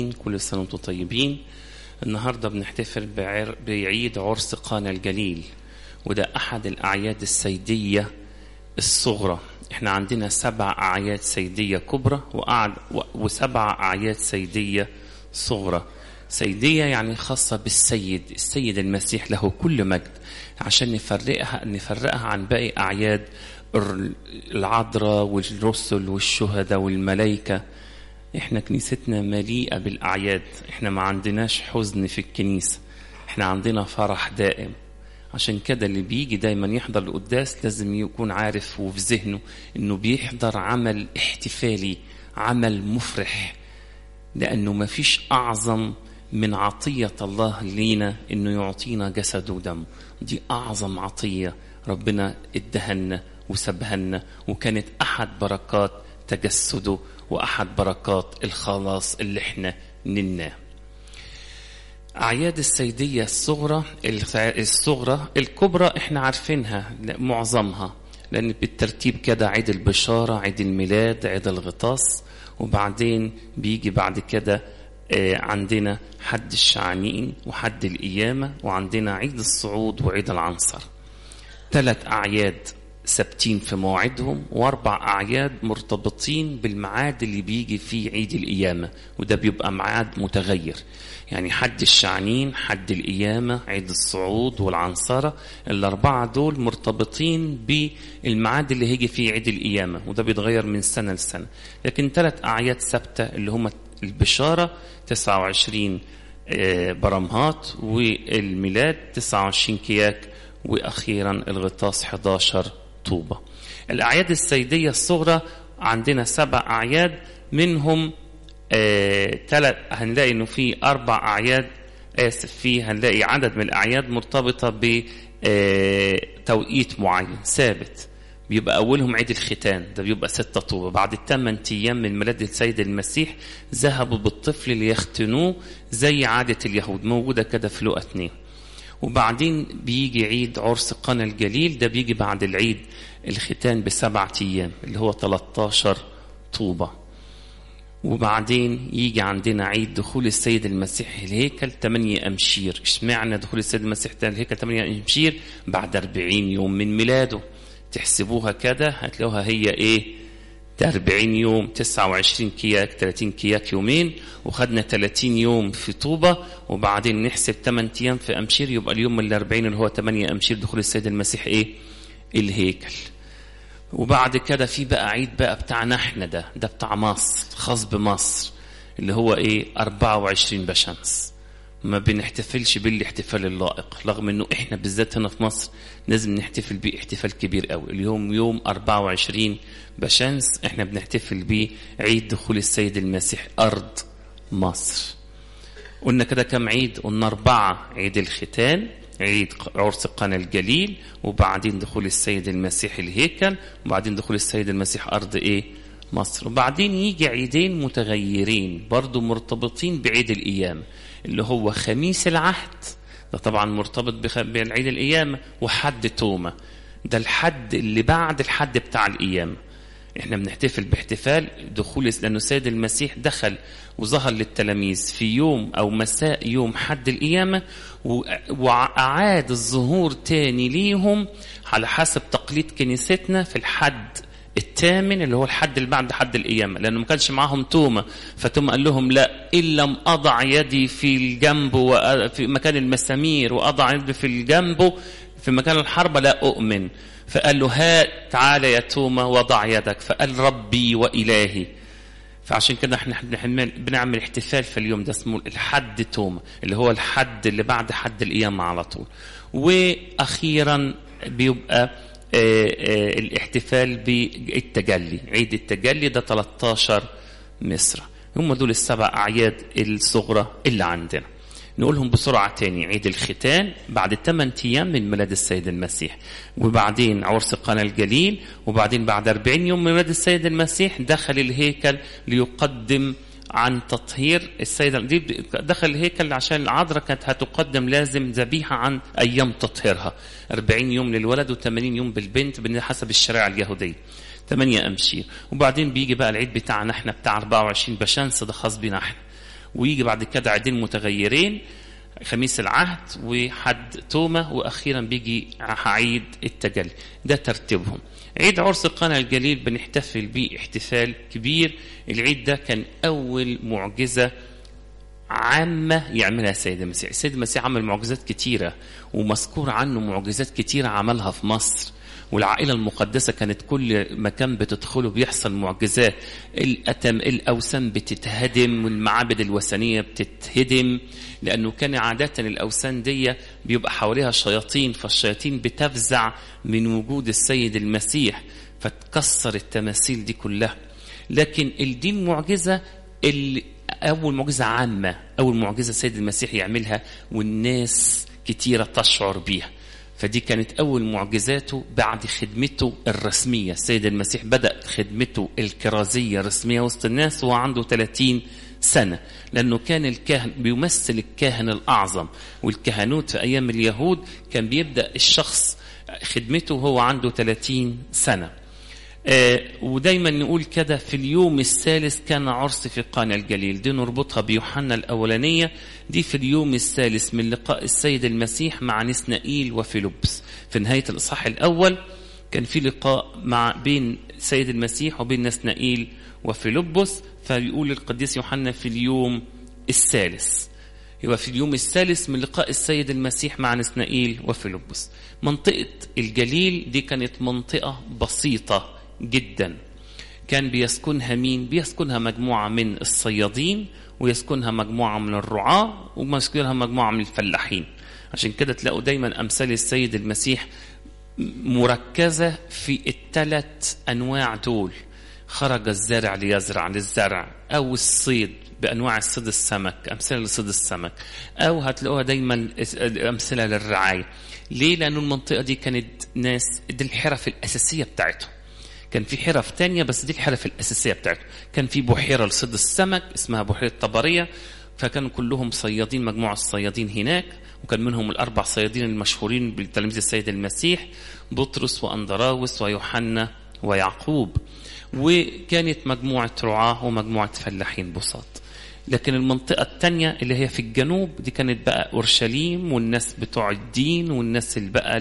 كل سنة وانتم طيبين النهاردة بنحتفل بعر... بعيد عرس قانا الجليل وده أحد الأعياد السيدية الصغرى احنا عندنا سبع أعياد سيدية كبرى وأعد... و... وسبع أعياد سيدية صغرى سيدية يعني خاصة بالسيد السيد المسيح له كل مجد عشان نفرقها نفرقها عن باقي أعياد العذراء والرسل والشهداء والملائكة احنا كنيستنا مليئة بالأعياد احنا ما عندناش حزن في الكنيسة احنا عندنا فرح دائم عشان كده اللي بيجي دايما يحضر القداس لازم يكون عارف وفي ذهنه انه بيحضر عمل احتفالي عمل مفرح لانه ما فيش اعظم من عطية الله لينا انه يعطينا جسده ودمه دي اعظم عطية ربنا ادهنا وسبهنا وكانت احد بركات تجسده واحد بركات الخلاص اللي احنا نلناه أعياد السيدية الصغرى الصغرى الكبرى احنا عارفينها معظمها لأن بالترتيب كده عيد البشارة عيد الميلاد عيد الغطاس وبعدين بيجي بعد كده عندنا حد الشعانين وحد القيامة وعندنا عيد الصعود وعيد العنصر ثلاث أعياد ثابتين في مواعيدهم واربع اعياد مرتبطين بالميعاد اللي بيجي فيه عيد القيامه وده بيبقى ميعاد متغير يعني حد الشعنين حد القيامه عيد الصعود والعنصره الاربعه دول مرتبطين بالميعاد اللي هيجي فيه عيد القيامه وده بيتغير من سنه لسنه لكن ثلاث اعياد ثابته اللي هم البشاره 29 برمهات والميلاد 29 كياك واخيرا الغطاس 11 طوبة الأعياد السيدية الصغرى عندنا سبع أعياد منهم آه تلت هنلاقي إنه في أربع أعياد آسف في هنلاقي عدد من الأعياد مرتبطة بتوقيت آه معين ثابت بيبقى أولهم عيد الختان ده بيبقى ستة طوبة بعد الثمان أيام من ميلاد السيد المسيح ذهبوا بالطفل ليختنوه زي عادة اليهود موجودة كده في لقا اتنين وبعدين بيجي عيد عرس قنا الجليل ده بيجي بعد العيد الختان بسبعة أيام اللي هو 13 طوبة وبعدين يجي عندنا عيد دخول السيد المسيح الهيكل 8 أمشير اشمعنى دخول السيد المسيح الهيكل 8 أمشير بعد 40 يوم من ميلاده تحسبوها كده هتلاقوها هي ايه 40 يوم 29 كياك 30 كياك يومين وخدنا 30 يوم في طوبة وبعدين نحسب 8 أيام في أمشير يبقى اليوم ال 40 اللي هو 8 أمشير دخول السيد المسيح إيه؟ الهيكل وبعد كده في بقى عيد بقى بتاعنا احنا ده ده بتاع مصر خاص بمصر اللي هو ايه 24 بشمس ما بنحتفلش بالاحتفال اللائق رغم انه احنا بالذات هنا في مصر لازم نحتفل بيه احتفال كبير قوي اليوم يوم 24 بشمس احنا بنحتفل بيه عيد دخول السيد المسيح ارض مصر قلنا كده كم عيد قلنا اربعة عيد الختان عيد عرس قنا الجليل وبعدين دخول السيد المسيح الهيكل وبعدين دخول السيد المسيح ارض ايه مصر وبعدين يجي عيدين متغيرين برضو مرتبطين بعيد القيامه اللي هو خميس العهد ده طبعا مرتبط بعيد القيامة وحد تومة ده الحد اللي بعد الحد بتاع القيامة احنا بنحتفل باحتفال دخول لأنه السيد المسيح دخل وظهر للتلاميذ في يوم أو مساء يوم حد القيامة وأعاد الظهور تاني ليهم على حسب تقليد كنيستنا في الحد الثامن اللي هو الحد اللي بعد حد القيامة لأنه ما كانش معاهم تومة فتوما قال لهم لا إن لم أضع يدي في الجنب وفي مكان المسامير وأضع يدي في الجنب في مكان الحرب لا أؤمن فقال له هات تعالى يا توما وضع يدك فقال ربي وإلهي فعشان كده احنا بنعمل احتفال في اليوم ده اسمه الحد توما اللي هو الحد اللي بعد حد القيامة على طول وأخيرا بيبقى آآ آآ الاحتفال بالتجلي عيد التجلي ده 13 مصر هم دول السبع أعياد الصغرى اللي عندنا نقولهم بسرعة تاني عيد الختان بعد 8 أيام من ميلاد السيد المسيح وبعدين عرس قنا الجليل وبعدين بعد 40 يوم من ميلاد السيد المسيح دخل الهيكل ليقدم عن تطهير السيدة دي دخل الهيكل عشان العذراء كانت هتقدم لازم ذبيحة عن أيام تطهيرها 40 يوم للولد و80 يوم بالبنت حسب الشريعة اليهودية 8 أمشير وبعدين بيجي بقى العيد بتاعنا احنا بتاع 24 بشمس ده خاص بينا احنا ويجي بعد كده عيدين متغيرين خميس العهد وحد تومة وأخيرا بيجي عيد التجلي ده ترتيبهم عيد عرس قنا الجليل بنحتفل بيه احتفال كبير العيد ده كان أول معجزة عامة يعملها السيد المسيح السيد المسيح عمل معجزات كتيرة ومذكور عنه معجزات كتيرة عملها في مصر والعائلة المقدسة كانت كل مكان بتدخله بيحصل معجزات الأتم الأوثان بتتهدم والمعابد الوثنية بتتهدم لأنه كان عادة الأوثان دي بيبقى حواليها شياطين فالشياطين بتفزع من وجود السيد المسيح فتكسر التماثيل دي كلها لكن الدين معجزة اللي أول معجزة عامة أول معجزة السيد المسيح يعملها والناس كتيرة تشعر بيها فدي كانت أول معجزاته بعد خدمته الرسمية السيد المسيح بدأ خدمته الكرازية الرسمية وسط الناس وهو عنده 30 سنة لأنه كان الكاهن بيمثل الكاهن الأعظم والكهنوت في أيام اليهود كان بيبدأ الشخص خدمته وهو عنده 30 سنة آه ودايما نقول كده في اليوم الثالث كان عرس في قانا الجليل دي نربطها بيوحنا الأولانية دي في اليوم الثالث من لقاء السيد المسيح مع نسنائيل وفيلبس في نهاية الإصحاح الأول كان في لقاء مع بين السيد المسيح وبين نسنائيل وفيلبس فيقول القديس يوحنا في اليوم الثالث يبقى في اليوم الثالث من لقاء السيد المسيح مع نسنائيل وفيلبس منطقة الجليل دي كانت منطقة بسيطة جدا كان بيسكنها مين بيسكنها مجموعة من الصيادين ويسكنها مجموعة من الرعاة ويسكنها مجموعة من الفلاحين عشان كده تلاقوا دايما أمثال السيد المسيح مركزة في الثلاث أنواع دول خرج الزارع ليزرع للزرع أو الصيد بأنواع الصيد السمك أمثلة لصيد السمك أو هتلاقوها دايما أمثلة للرعاية ليه؟ لأن المنطقة دي كانت ناس دي الحرف الأساسية بتاعتهم كان في حرف تانية بس دي الحرف الأساسية بتاعته كان في بحيرة لصيد السمك اسمها بحيرة طبرية فكانوا كلهم صيادين مجموعة الصيادين هناك وكان منهم الأربع صيادين المشهورين بتلاميذ السيد المسيح بطرس وأندراوس ويوحنا ويعقوب وكانت مجموعة رعاة ومجموعة فلاحين بساط لكن المنطقة التانية اللي هي في الجنوب دي كانت بقى أورشليم والناس بتوع الدين والناس اللي بقى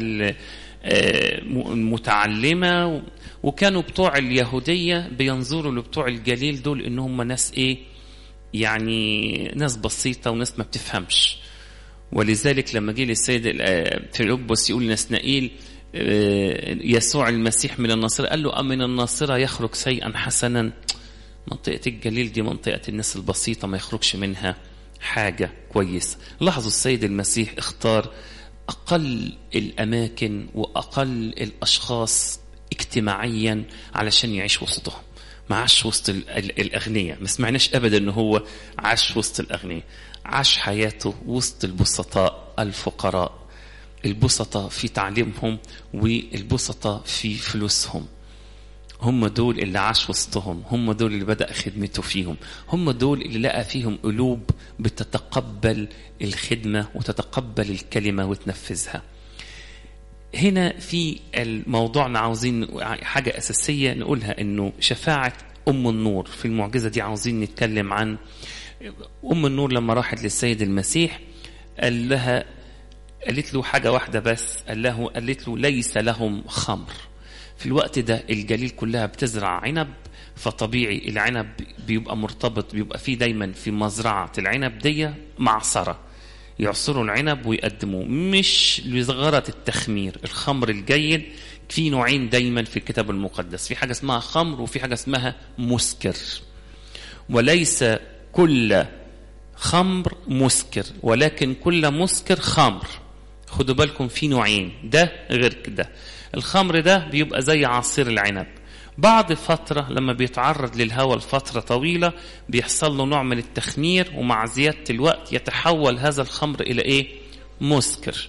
المتعلمة وكانوا بتوع اليهودية بينظروا لبتوع الجليل دول إن هم ناس إيه يعني ناس بسيطة وناس ما بتفهمش ولذلك لما جه للسيد فيلبس يقول لنسنائيل يسوع المسيح من الناصرة قال له أمن الناصرة يخرج شيئا حسنا منطقة الجليل دي منطقة الناس البسيطة ما يخرجش منها حاجة كويسة لاحظوا السيد المسيح اختار أقل الأماكن وأقل الأشخاص اجتماعيا علشان يعيش وسطهم ما عاش وسط الأغنياء ما سمعناش أبدا أنه هو عاش وسط الأغنياء عاش حياته وسط البسطاء الفقراء البسطاء في تعليمهم والبسطاء في فلوسهم هم دول اللي عاش وسطهم هم دول اللي بدأ خدمته فيهم هم دول اللي لقى فيهم قلوب بتتقبل الخدمة وتتقبل الكلمة وتنفذها هنا في موضوعنا عاوزين حاجة أساسية نقولها أنه شفاعة أم النور في المعجزة دي عاوزين نتكلم عن أم النور لما راحت للسيد المسيح قال لها قالت له حاجة واحدة بس قال له قالت له ليس لهم خمر في الوقت ده الجليل كلها بتزرع عنب فطبيعي العنب بيبقى مرتبط بيبقى فيه دايما في مزرعة العنب دي معصرة يعصروا العنب ويقدموه مش لغرض التخمير الخمر الجيد في نوعين دايما في الكتاب المقدس في حاجة اسمها خمر وفي حاجة اسمها مسكر وليس كل خمر مسكر ولكن كل مسكر خمر خدوا بالكم في نوعين ده غير كده الخمر ده بيبقى زي عصير العنب بعد فترة لما بيتعرض للهواء لفترة طويلة بيحصل له نوع من التخمير ومع زيادة الوقت يتحول هذا الخمر إلى إيه؟ مسكر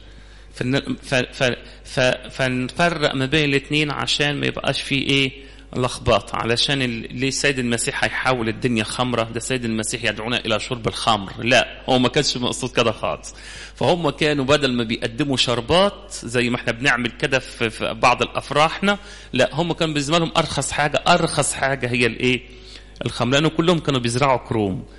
فنفرق ما بين الاثنين عشان ما يبقاش فيه إيه؟ لخبطة علشان ليه السيد المسيح هيحول الدنيا خمرة ده السيد المسيح يدعونا إلى شرب الخمر لا هو ما كانش مقصود كده خالص فهم كانوا بدل ما بيقدموا شربات زي ما احنا بنعمل كده في, في بعض الأفراحنا لا هم كانوا بالنسبة لهم أرخص حاجة أرخص حاجة هي الإيه الخمر لأنه كلهم كانوا بيزرعوا كروم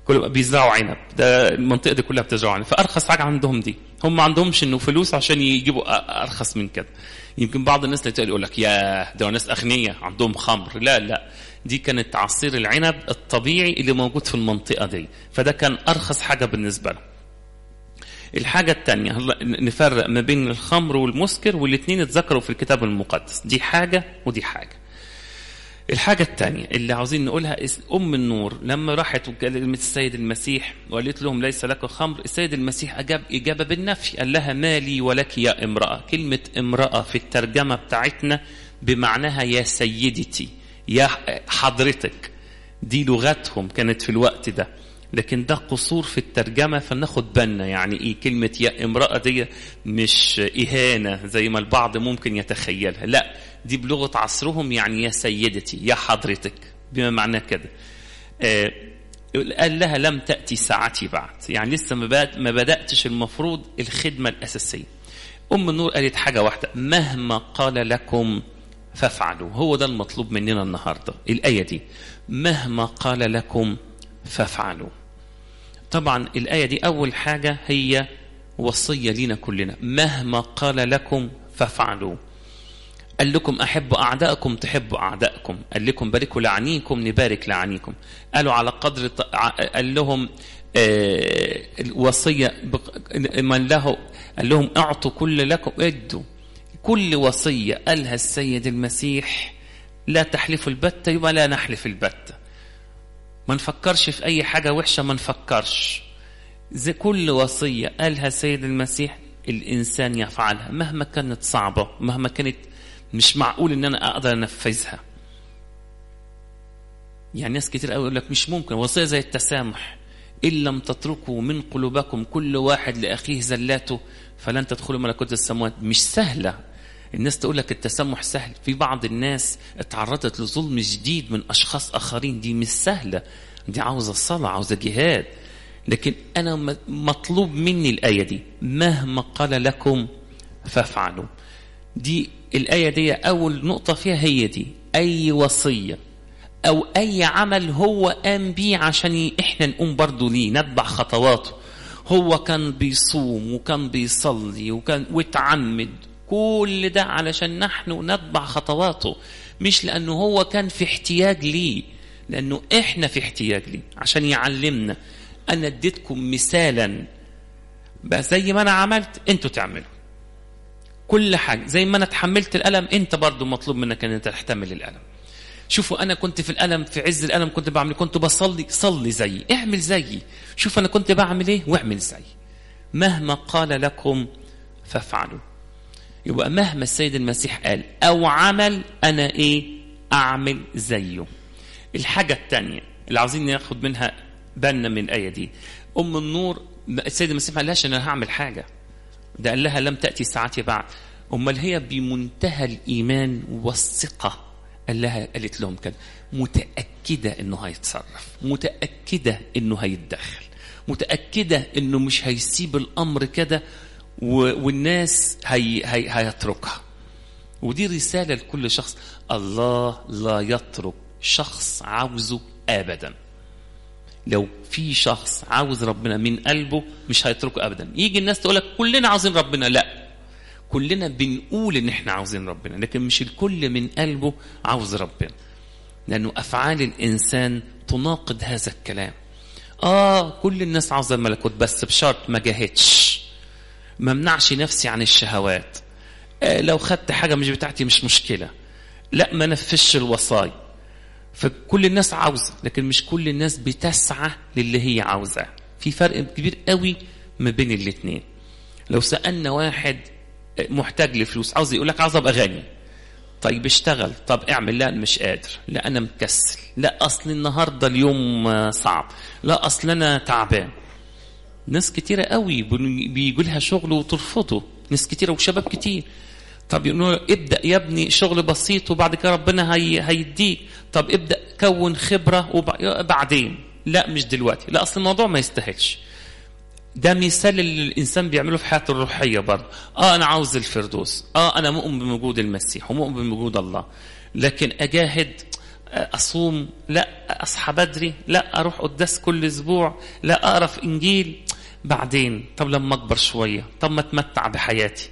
كل بيزرعوا عنب ده المنطقه دي كلها بتزرع عنب فارخص حاجه عندهم دي هم ما عندهمش انه فلوس عشان يجيبوا أ- ارخص من كده يمكن بعض الناس اللي تقول لك يا ده ناس اغنياء عندهم خمر لا لا دي كانت عصير العنب الطبيعي اللي موجود في المنطقه دي فده كان ارخص حاجه بالنسبه لهم الحاجة التانية هلا نفرق ما بين الخمر والمسكر والاثنين اتذكروا في الكتاب المقدس دي حاجة ودي حاجة الحاجة الثانية اللي عاوزين نقولها اس- أم النور لما راحت وكلمت السيد المسيح وقالت لهم ليس لك خمر السيد المسيح أجاب إجابة بالنفي قال لها مالي ولك يا امرأة كلمة امرأة في الترجمة بتاعتنا بمعناها يا سيدتي يا حضرتك دي لغتهم كانت في الوقت ده لكن ده قصور في الترجمة فناخد بالنا يعني ايه كلمة يا امرأة دي مش إهانة زي ما البعض ممكن يتخيلها لا دي بلغة عصرهم يعني يا سيدتي يا حضرتك بما معناه كده آه قال لها لم تأتي ساعتي بعد يعني لسه ما بد- ما بدأتش المفروض الخدمة الأساسية أم النور قالت حاجة واحدة مهما قال لكم فافعلوا هو ده المطلوب مننا النهاردة الآية دي مهما قال لكم فافعلوا طبعا الآية دي أول حاجة هي وصية لنا كلنا مهما قال لكم فافعلوا قال لكم أحبوا أعدائكم تحبوا أعدائكم قال لكم باركوا لعنيكم نبارك لعنيكم قالوا على قدر ط- ع- قال لهم آه، الوصية بق- من له قال لهم أعطوا كل لكم ادوا كل وصية قالها السيد المسيح لا تحلفوا البتة يبقى لا نحلف البتة ما نفكرش في أي حاجة وحشة ما نفكرش زي كل وصية قالها السيد المسيح الإنسان يفعلها مهما كانت صعبة مهما كانت مش معقول إن أنا أقدر أنفذها يعني ناس كتير قوي يقول لك مش ممكن وصية زي التسامح إن لم تتركوا من قلوبكم كل واحد لأخيه زلاته فلن تدخلوا ملكوت السماوات مش سهلة الناس تقول لك التسامح سهل في بعض الناس اتعرضت لظلم شديد من أشخاص آخرين دي مش سهلة دي عاوزة صلاة عاوزة جهاد لكن أنا م- مطلوب مني الآية دي مهما قال لكم فافعلوا دي الآية دي أول نقطة فيها هي دي أي وصية أو أي عمل هو قام بيه عشان ي- إحنا نقوم برضو ليه نتبع خطواته هو كان بيصوم وكان بيصلي وكان وتعمد كل ده علشان نحن نتبع خطواته مش لأنه هو كان في احتياج ليه لأنه إحنا في احتياج ليه عشان يعلمنا أنا اديتكم مثالا بس زي ما أنا عملت أنتوا تعملوا كل حاجة زي ما أنا تحملت الألم أنت برضو مطلوب منك أن أنت تحتمل الألم شوفوا أنا كنت في الألم في عز الألم كنت بعمل كنت بصلي صلي زيي اعمل زيي شوف أنا كنت بعمل إيه واعمل زيي مهما قال لكم فافعلوا يبقى مهما السيد المسيح قال أو عمل أنا إيه أعمل زيه الحاجة الثانية اللي عاوزين ناخد منها بالنا من الآية دي أم النور السيد المسيح ما قالهاش أنا هعمل حاجة ده قال لها لم تأتي ساعتي بعد أمال هي بمنتهى الإيمان والثقة قال لها قالت لهم كده متأكدة إنه هيتصرف متأكدة إنه هيتدخل متأكدة إنه مش هيسيب الأمر كده و- والناس هي هي هيتركها ودي رسالة لكل شخص الله لا يترك شخص عاوزه أبدا لو في شخص عاوز ربنا من قلبه مش هيتركه أبدا يجي الناس تقول لك كلنا عاوزين ربنا لا كلنا بنقول ان احنا عاوزين ربنا لكن مش الكل من قلبه عاوز ربنا لانه افعال الانسان تناقض هذا الكلام اه كل الناس عاوزه الملكوت بس بشرط ما جاهدش ما منعش نفسي عن الشهوات آه لو خدت حاجه مش بتاعتي مش مشكله لا ما نفذش الوصايا فكل الناس عاوزه لكن مش كل الناس بتسعى للي هي عاوزاه في فرق كبير قوي ما بين الاثنين لو سالنا واحد محتاج لفلوس عاوز يقول لك عاوز ابقى غني طيب اشتغل طب اعمل لا أنا مش قادر لا انا مكسل لا اصل النهارده اليوم آه، صعب لا اصل انا تعبان ناس كتيرة قوي بن- بيجوا لها شغل وترفضه ناس كتيرة وشباب كتير طب يقولوا له ابدأ يا ابني شغل بسيط وبعد كده ربنا هي هيديك طب ابدأ كون خبرة وبعدين لا مش دلوقتي لا أصل الموضوع ما يستاهلش ده مثال اللي الانسان بيعمله في حياته الروحيه برضه اه انا عاوز الفردوس اه انا مؤمن بوجود المسيح ومؤمن بوجود الله لكن اجاهد اصوم لا اصحى بدري لا اروح قداس كل اسبوع لا اقرا في انجيل بعدين طب لما اكبر شويه طب ما اتمتع بحياتي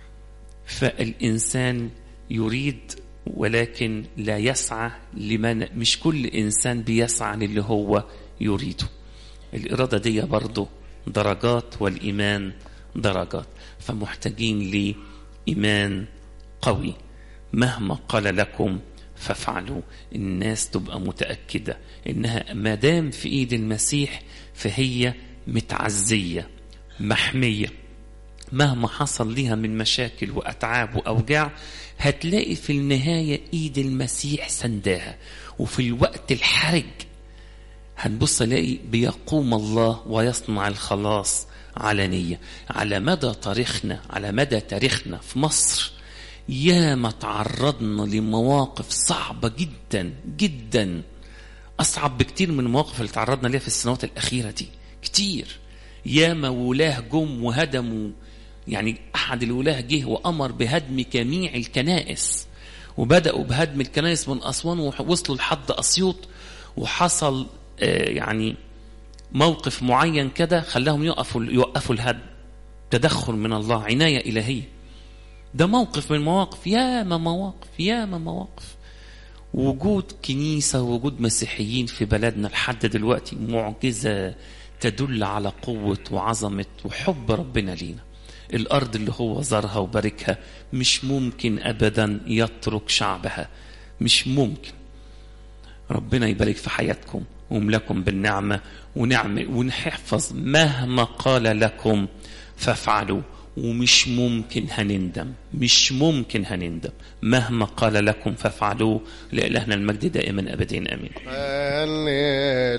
فالانسان يريد ولكن لا يسعى لمن مش كل انسان بيسعى للي هو يريده الاراده دي برضه درجات والايمان درجات فمحتاجين لايمان قوي مهما قال لكم فافعلوا الناس تبقى متاكده انها ما دام في ايد المسيح فهي متعزيه محميه مهما حصل ليها من مشاكل واتعاب واوجاع هتلاقي في النهايه ايد المسيح سنداها وفي الوقت الحرج هنبص الاقي بيقوم الله ويصنع الخلاص علنيه على مدى تاريخنا على مدى تاريخنا في مصر ياما تعرضنا لمواقف صعبه جدا جدا اصعب بكتير من المواقف اللي تعرضنا ليها في السنوات الاخيره دي كتير ياما ولاه جم وهدموا يعني احد الولاه جه وامر بهدم جميع الكنائس وبداوا بهدم الكنائس من اسوان ووصلوا لحد اسيوط وحصل آه يعني موقف معين كده خلاهم يوقفوا يوقفوا الهدم تدخل من الله عنايه الهيه ده موقف من المواقف ياما مواقف ياما مواقف وجود كنيسه ووجود مسيحيين في بلدنا لحد دلوقتي معجزه تدل على قوه وعظمه وحب ربنا لينا الارض اللي هو زارها وباركها مش ممكن ابدا يترك شعبها مش ممكن ربنا يبارك في حياتكم ويملاكم بالنعمه ونعمه ونحفظ مهما قال لكم فافعلوا ومش ممكن هنندم مش ممكن هنندم مهما قال لكم فافعلوه لإلهنا المجد دائما أبدين أمين